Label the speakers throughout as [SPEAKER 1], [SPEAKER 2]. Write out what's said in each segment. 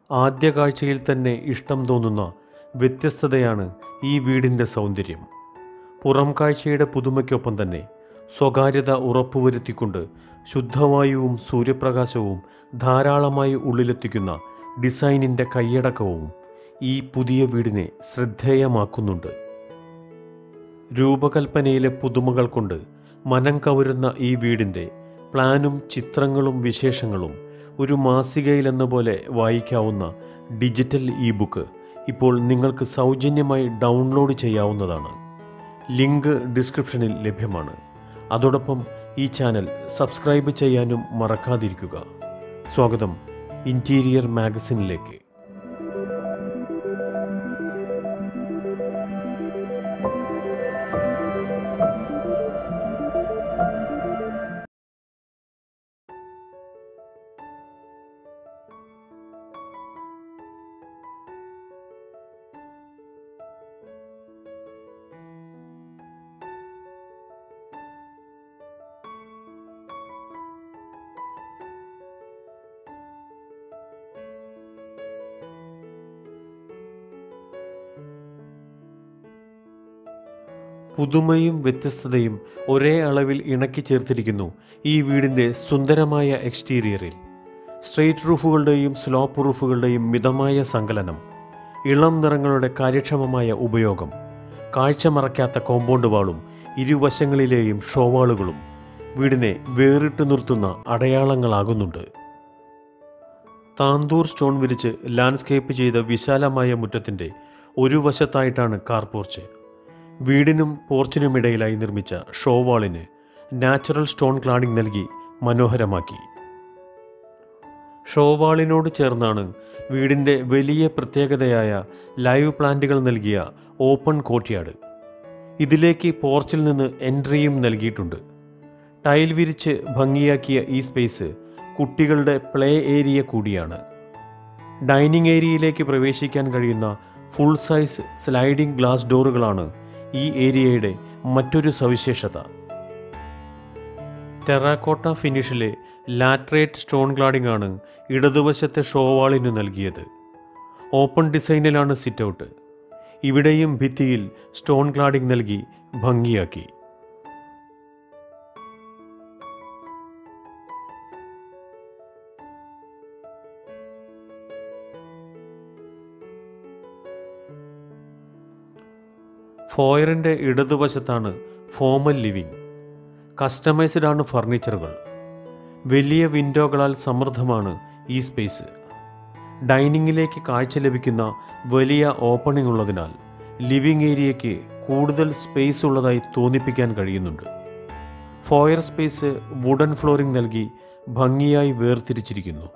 [SPEAKER 1] ആദ്യ കാഴ്ചയിൽ തന്നെ ഇഷ്ടം തോന്നുന്ന വ്യത്യസ്തതയാണ് ഈ വീടിൻ്റെ സൗന്ദര്യം പുറം കാഴ്ചയുടെ പുതുമയ്ക്കൊപ്പം തന്നെ സ്വകാര്യത ഉറപ്പുവരുത്തിക്കൊണ്ട് ശുദ്ധവായുവും സൂര്യപ്രകാശവും ധാരാളമായി ഉള്ളിലെത്തിക്കുന്ന ഡിസൈനിൻ്റെ കൈയടക്കവും ഈ പുതിയ വീടിനെ ശ്രദ്ധേയമാക്കുന്നുണ്ട് രൂപകൽപ്പനയിലെ പുതുമകൾ കൊണ്ട് മനം കവരുന്ന ഈ വീടിൻ്റെ പ്ലാനും ചിത്രങ്ങളും വിശേഷങ്ങളും ഒരു മാസികയിലെന്ന പോലെ വായിക്കാവുന്ന ഡിജിറ്റൽ ഇ ബുക്ക് ഇപ്പോൾ നിങ്ങൾക്ക് സൗജന്യമായി ഡൗൺലോഡ് ചെയ്യാവുന്നതാണ് ലിങ്ക് ഡിസ്ക്രിപ്ഷനിൽ ലഭ്യമാണ് അതോടൊപ്പം ഈ ചാനൽ സബ്സ്ക്രൈബ് ചെയ്യാനും മറക്കാതിരിക്കുക സ്വാഗതം ഇൻറ്റീരിയർ മാഗസിനിലേക്ക് പുതുമയും വ്യത്യസ്തതയും ഒരേ അളവിൽ ഇണക്കി ചേർത്തിരിക്കുന്നു ഈ വീടിൻ്റെ സുന്ദരമായ എക്സ്റ്റീരിയറിൽ സ്ട്രെയിറ്റ് റൂഫുകളുടെയും സ്ലോപ്പ് റൂഫുകളുടെയും മിതമായ സങ്കലനം ഇളം നിറങ്ങളുടെ കാര്യക്ഷമമായ ഉപയോഗം കാഴ്ച മറയ്ക്കാത്ത കോമ്പൗണ്ട് വാളും ഇരുവശങ്ങളിലെയും ഷോവാളുകളും വീടിനെ വേറിട്ട് നിർത്തുന്ന അടയാളങ്ങളാകുന്നുണ്ട് താന്തൂർ സ്റ്റോൺ വിരിച്ച് ലാൻഡ്സ്കേപ്പ് ചെയ്ത വിശാലമായ മുറ്റത്തിൻ്റെ ഒരു വശത്തായിട്ടാണ് കാർ പോർച്ച് വീടിനും പോർച്ചിനുമിടയിലായി നിർമ്മിച്ച ഷോവാളിന് നാച്ചുറൽ സ്റ്റോൺ ക്ലാഡിംഗ് നൽകി മനോഹരമാക്കി ഷോവാളിനോട് ചേർന്നാണ് വീടിൻ്റെ വലിയ പ്രത്യേകതയായ ലൈവ് പ്ലാന്റുകൾ നൽകിയ ഓപ്പൺ കോർട്ട്യാർഡ് ഇതിലേക്ക് പോർച്ചിൽ നിന്ന് എൻട്രിയും നൽകിയിട്ടുണ്ട് ടൈൽ വിരിച്ച് ഭംഗിയാക്കിയ ഈ സ്പേസ് കുട്ടികളുടെ പ്ലേ ഏരിയ കൂടിയാണ് ഡൈനിങ് ഏരിയയിലേക്ക് പ്രവേശിക്കാൻ കഴിയുന്ന ഫുൾ സൈസ് സ്ലൈഡിംഗ് ഗ്ലാസ് ഡോറുകളാണ് ഈ ഏരിയയുടെ മറ്റൊരു സവിശേഷത ടെറാക്കോട്ട ഫിനിഷിലെ ലാട്രേറ്റ് സ്റ്റോൺ ക്ലാഡിംഗ് ആണ് ഇടതുവശത്തെ ഷോവാളിന് നൽകിയത് ഓപ്പൺ ഡിസൈനിലാണ് സിറ്റ് ഔട്ട് ഇവിടെയും ഭിത്തിയിൽ സ്റ്റോൺ ക്ലാഡിംഗ് നൽകി ഭംഗിയാക്കി ഫോയറിൻ്റെ ഇടതുവശത്താണ് ഫോമൽ ലിവിംഗ് കസ്റ്റമൈസ്ഡ് ആണ് ഫർണിച്ചറുകൾ വലിയ വിൻഡോകളാൽ സമൃദ്ധമാണ് ഈ സ്പേസ് ഡൈനിങ്ങിലേക്ക് കാഴ്ച ലഭിക്കുന്ന വലിയ ഓപ്പണിംഗ് ഉള്ളതിനാൽ ലിവിംഗ് ഏരിയയ്ക്ക് കൂടുതൽ സ്പേസ് ഉള്ളതായി തോന്നിപ്പിക്കാൻ കഴിയുന്നുണ്ട് ഫോയർ സ്പേസ് വുഡൻ ഫ്ലോറിംഗ് നൽകി ഭംഗിയായി വേർതിരിച്ചിരിക്കുന്നു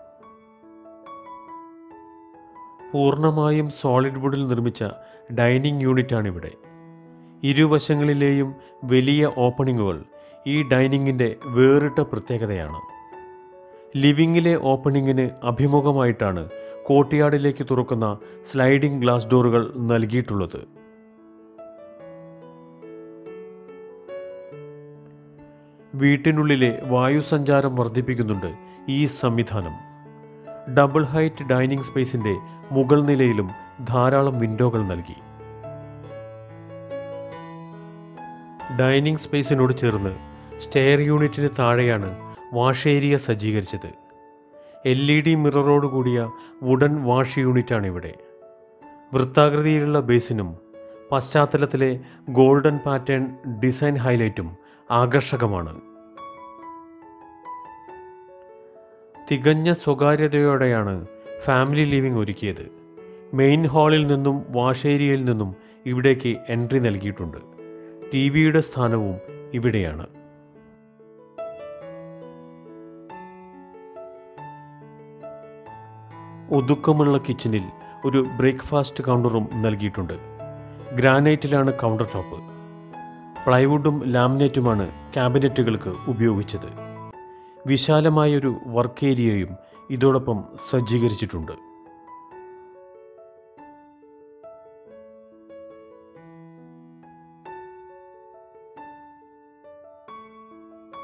[SPEAKER 1] പൂർണ്ണമായും സോളിഡ് വുഡിൽ നിർമ്മിച്ച ഡൈനിങ് യൂണിറ്റാണിവിടെ ഇരുവശങ്ങളിലെയും വലിയ ഓപ്പണിങ്ങുകൾ ഈ ഡൈനിങ്ങിൻ്റെ വേറിട്ട പ്രത്യേകതയാണ് ലിവിങ്ങിലെ ഓപ്പണിങ്ങിന് അഭിമുഖമായിട്ടാണ് കോട്ടിയാടിലേക്ക് തുറക്കുന്ന സ്ലൈഡിംഗ് ഗ്ലാസ് ഡോറുകൾ നൽകിയിട്ടുള്ളത് വീട്ടിനുള്ളിലെ വായുസഞ്ചാരം വർദ്ധിപ്പിക്കുന്നുണ്ട് ഈ സംവിധാനം ഡബിൾ ഹൈറ്റ് ഡൈനിങ് സ്പേസിൻ്റെ മുകൾ നിലയിലും ധാരാളം വിൻഡോകൾ നൽകി ഡൈനിങ് സ്പേസിനോട് ചേർന്ന് സ്റ്റെയർ യൂണിറ്റിന് താഴെയാണ് വാഷ് ഏരിയ സജ്ജീകരിച്ചത് എൽ ഇ ഡി മിററോട് കൂടിയ വുഡൻ വാഷ് യൂണിറ്റാണ് ഇവിടെ വൃത്താകൃതിയിലുള്ള ബേസിനും പശ്ചാത്തലത്തിലെ ഗോൾഡൻ പാറ്റേൺ ഡിസൈൻ ഹൈലൈറ്റും ആകർഷകമാണ് തികഞ്ഞ സ്വകാര്യതയോടെയാണ് ഫാമിലി ലിവിംഗ് ഒരുക്കിയത് മെയിൻ ഹാളിൽ നിന്നും വാഷ് ഏരിയയിൽ നിന്നും ഇവിടേക്ക് എൻട്രി നൽകിയിട്ടുണ്ട് ടി വിയുടെ സ്ഥാനവും ഇവിടെയാണ് ഒതുക്കമുള്ള കിച്ചണിൽ ഒരു ബ്രേക്ക്ഫാസ്റ്റ് കൗണ്ടറും നൽകിയിട്ടുണ്ട് ഗ്രാനൈറ്റിലാണ് കൗണ്ടർ ടോപ്പ് പ്ലൈവുഡും ലാമിനേറ്റുമാണ് ക്യാബിനറ്റുകൾക്ക് ഉപയോഗിച്ചത് വിശാലമായൊരു വർക്ക് ഏരിയയും ഇതോടൊപ്പം സജ്ജീകരിച്ചിട്ടുണ്ട്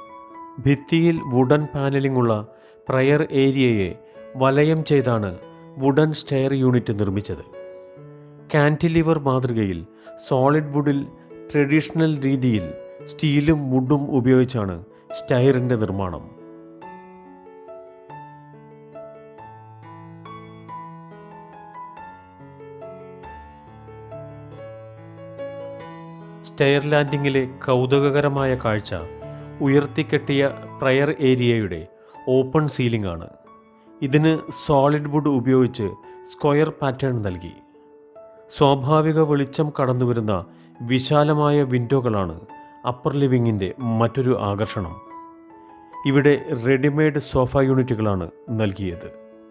[SPEAKER 1] ഭിത്തിയിൽ വുഡൻ പാനലിംഗ് ഉള്ള പ്രയർ ഏരിയയെ വലയം ചെയ്താണ് വുഡൻ സ്റ്റെയർ യൂണിറ്റ് നിർമ്മിച്ചത് കാൻറ്റിലിവർ മാതൃകയിൽ സോളിഡ് വുഡിൽ ട്രഡീഷണൽ രീതിയിൽ സ്റ്റീലും വുഡും ഉപയോഗിച്ചാണ് സ്റ്റയറിൻ്റെ നിർമ്മാണം സ്റ്റെയർ ലാൻഡിങ്ങിലെ കൗതുകകരമായ കാഴ്ച ഉയർത്തിക്കെട്ടിയ പ്രയർ ഏരിയയുടെ ഓപ്പൺ സീലിംഗ് ആണ് ഇതിന് സോളിഡ് വുഡ് ഉപയോഗിച്ച് സ്ക്വയർ പാറ്റേൺ നൽകി സ്വാഭാവിക വെളിച്ചം കടന്നുവരുന്ന വിശാലമായ വിൻഡോകളാണ് അപ്പർ ലിവിങ്ങിൻ്റെ മറ്റൊരു ആകർഷണം ഇവിടെ റെഡിമെയ്ഡ് സോഫ യൂണിറ്റുകളാണ് നൽകിയത്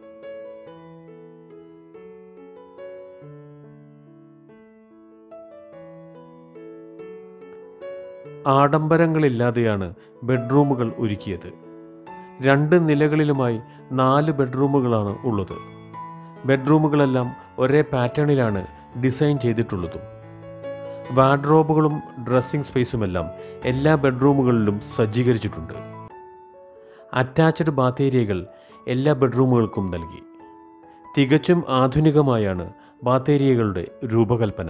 [SPEAKER 1] ആഡംബരങ്ങളില്ലാതെയാണ് ബെഡ്റൂമുകൾ ഒരുക്കിയത് രണ്ട് നിലകളിലുമായി നാല് ബെഡ്റൂമുകളാണ് ഉള്ളത് ബെഡ്റൂമുകളെല്ലാം ഒരേ പാറ്റേണിലാണ് ഡിസൈൻ ചെയ്തിട്ടുള്ളതും വാർഡ്രോബുകളും ഡ്രസ്സിംഗ് സ്പേസുമെല്ലാം എല്ലാ ബെഡ്റൂമുകളിലും സജ്ജീകരിച്ചിട്ടുണ്ട് അറ്റാച്ച്ഡ് ബാത്തേരിയകൾ എല്ലാ ബെഡ്റൂമുകൾക്കും നൽകി തികച്ചും ആധുനികമായാണ് ബാത്തേരിയകളുടെ രൂപകൽപ്പന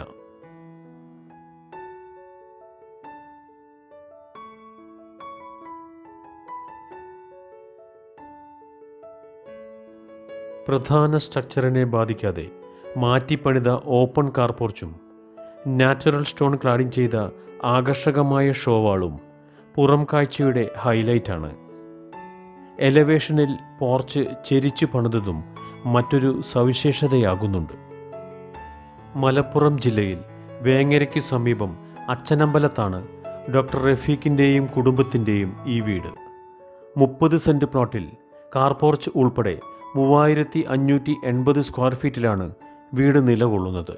[SPEAKER 1] പ്രധാന സ്ട്രക്ചറിനെ ബാധിക്കാതെ മാറ്റിപ്പണിത ഓപ്പൺ കാർ പോർച്ചും നാച്ചുറൽ സ്റ്റോൺ ക്ലാഡിംഗ് ചെയ്ത ആകർഷകമായ ഷോവാളും പുറം കാഴ്ചയുടെ ഹൈലൈറ്റാണ് എലവേഷനിൽ പോർച്ച് ചെരിച്ചു പണിതതും മറ്റൊരു സവിശേഷതയാകുന്നുണ്ട് മലപ്പുറം ജില്ലയിൽ വേങ്ങരയ്ക്ക് സമീപം അച്ചനമ്പലത്താണ് ഡോക്ടർ റഫീഖിൻ്റെയും കുടുംബത്തിൻ്റെയും ഈ വീട് മുപ്പത് സെൻറ്റ് പ്ലോട്ടിൽ കാർ പോർച്ച് ഉൾപ്പെടെ മൂവായിരത്തി അഞ്ഞൂറ്റി എൺപത് സ്ക്വയർ ഫീറ്റിലാണ് വീട് നിലകൊള്ളുന്നത്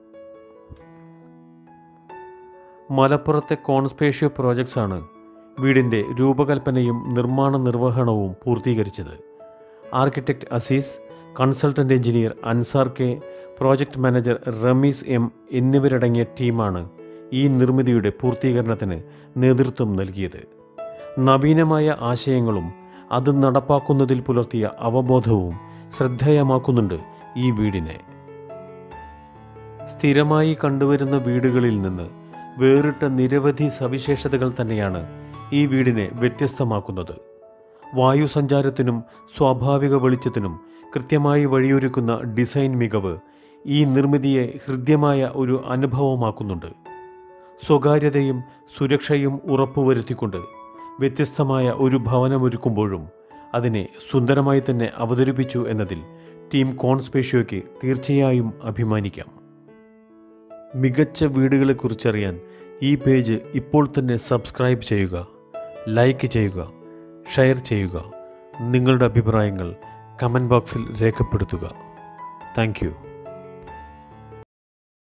[SPEAKER 1] മലപ്പുറത്തെ കോൺസ്പേഷ്യോ പ്രോജക്ട്സ് ആണ് വീടിൻ്റെ രൂപകൽപ്പനയും നിർമ്മാണ നിർവഹണവും പൂർത്തീകരിച്ചത് architect Azeez consultant engineer Ansar K project manager Ramees M എന്നിവരടങ്ങിയ ടീമാണ് ഈ നിർമ്മിതിയുടെ പൂർത്തീകരണത്തിന് നേതൃത്വം നൽകിയത് നവീനമായ ആശയങ്ങളും അത് നടപ്പാക്കുന്നതിൽ പുലർത്തിയ അവബോധവും ശ്രദ്ധേയമാക്കുന്നുണ്ട് ഈ വീടിനെ സ്ഥിരമായി കണ്ടുവരുന്ന വീടുകളിൽ നിന്ന് വേറിട്ട നിരവധി സവിശേഷതകൾ തന്നെയാണ് ഈ വീടിനെ വ്യത്യസ്തമാക്കുന്നത് വായു സഞ്ചാരത്തിനും സ്വാഭാവിക വെളിച്ചത്തിനും കൃത്യമായി വഴിയൊരുക്കുന്ന ഡിസൈൻ മികവ് ഈ നിർമ്മിതിയെ ഹൃദ്യമായ ഒരു അനുഭവമാക്കുന്നുണ്ട് സ്വകാര്യതയും സുരക്ഷയും ഉറപ്പുവരുത്തിക്കൊണ്ട് വ്യത്യസ്തമായ ഒരു ഭവനമൊരുക്കുമ്പോഴും അതിനെ സുന്ദരമായി തന്നെ അവതരിപ്പിച്ചു എന്നതിൽ ടീം കോൺസ്പേഷ്യോയ്ക്ക് തീർച്ചയായും അഭിമാനിക്കാം മികച്ച വീടുകളെക്കുറിച്ചറിയാൻ ഈ പേജ് ഇപ്പോൾ തന്നെ സബ്സ്ക്രൈബ് ചെയ്യുക ലൈക്ക് ചെയ്യുക ഷെയർ ചെയ്യുക നിങ്ങളുടെ അഭിപ്രായങ്ങൾ കമൻറ്റ് ബോക്സിൽ രേഖപ്പെടുത്തുക താങ്ക്